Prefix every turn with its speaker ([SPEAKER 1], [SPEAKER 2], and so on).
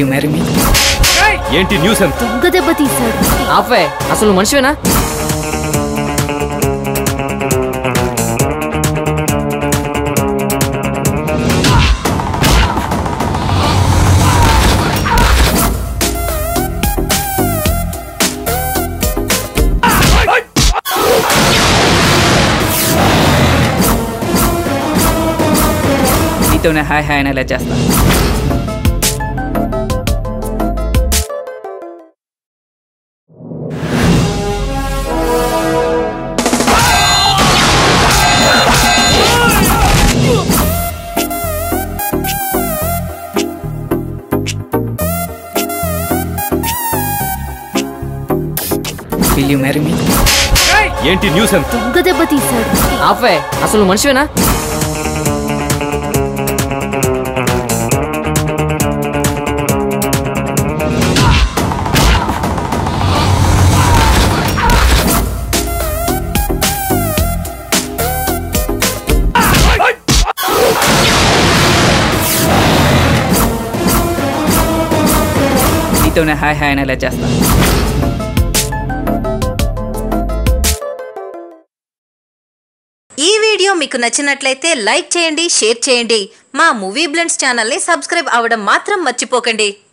[SPEAKER 1] you marry me
[SPEAKER 2] ఏంటి news ఎంత
[SPEAKER 3] దొంగ దెబ్బ తీశాడు
[SPEAKER 4] ఆఫే అసలు నువ్వు మనిషివేనా
[SPEAKER 1] నీతోనే హాయ్ హాయ్ అనేలా చేస్తా విల్ యూ మ్యారీ మీ
[SPEAKER 2] ఏంటి న్యూస్ ఎంత
[SPEAKER 3] దొంగ దెబ్బ తీశాడు
[SPEAKER 4] ఆఫే అసలు నువ్వు మనిషివేనా
[SPEAKER 1] నీతోనే హాయ్ హాయ్ అనేలా చేస్తా
[SPEAKER 5] ఈ వీడియో మీకు నచ్చినట్లయితే లైక్ చేయండి షేర్ చేయండి మా మూవీ బ్లెండ్స్ ఛానల్ని సబ్స్క్రైబ్ అవ్వడం మాత్రం మర్చిపోకండి